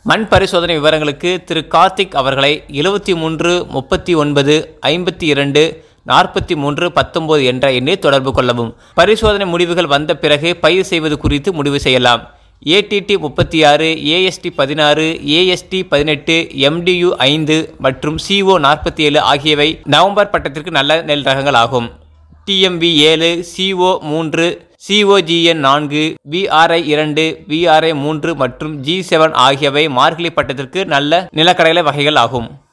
மண் பரிசோதனை விவரங்களுக்கு திரு கார்த்திக் அவர்களை எழுபத்தி மூன்று முப்பத்தி ஒன்பது ஐம்பத்தி இரண்டு நாற்பத்தி மூன்று பத்தொன்பது என்ற எண்ணில் தொடர்பு கொள்ளவும் பரிசோதனை முடிவுகள் வந்த பிறகு பயிர் செய்வது குறித்து முடிவு செய்யலாம் ஏடிடி முப்பத்தி ஆறு ஏஎஸ்டி பதினாறு ஏஎஸ்டி பதினெட்டு எம்டியு ஐந்து மற்றும் சிஓ நாற்பத்தி ஏழு ஆகியவை நவம்பர் பட்டத்திற்கு நல்ல நெல் ரகங்கள் ஆகும் டிஎம்வி ஏழு சிஓ மூன்று சிஓஜிஎன் நான்கு விஆர்ஐ இரண்டு விஆர்ஐ மூன்று மற்றும் ஜி செவன் ஆகியவை மார்கழி பட்டத்திற்கு நல்ல நிலக்கடலை வகைகள் ஆகும்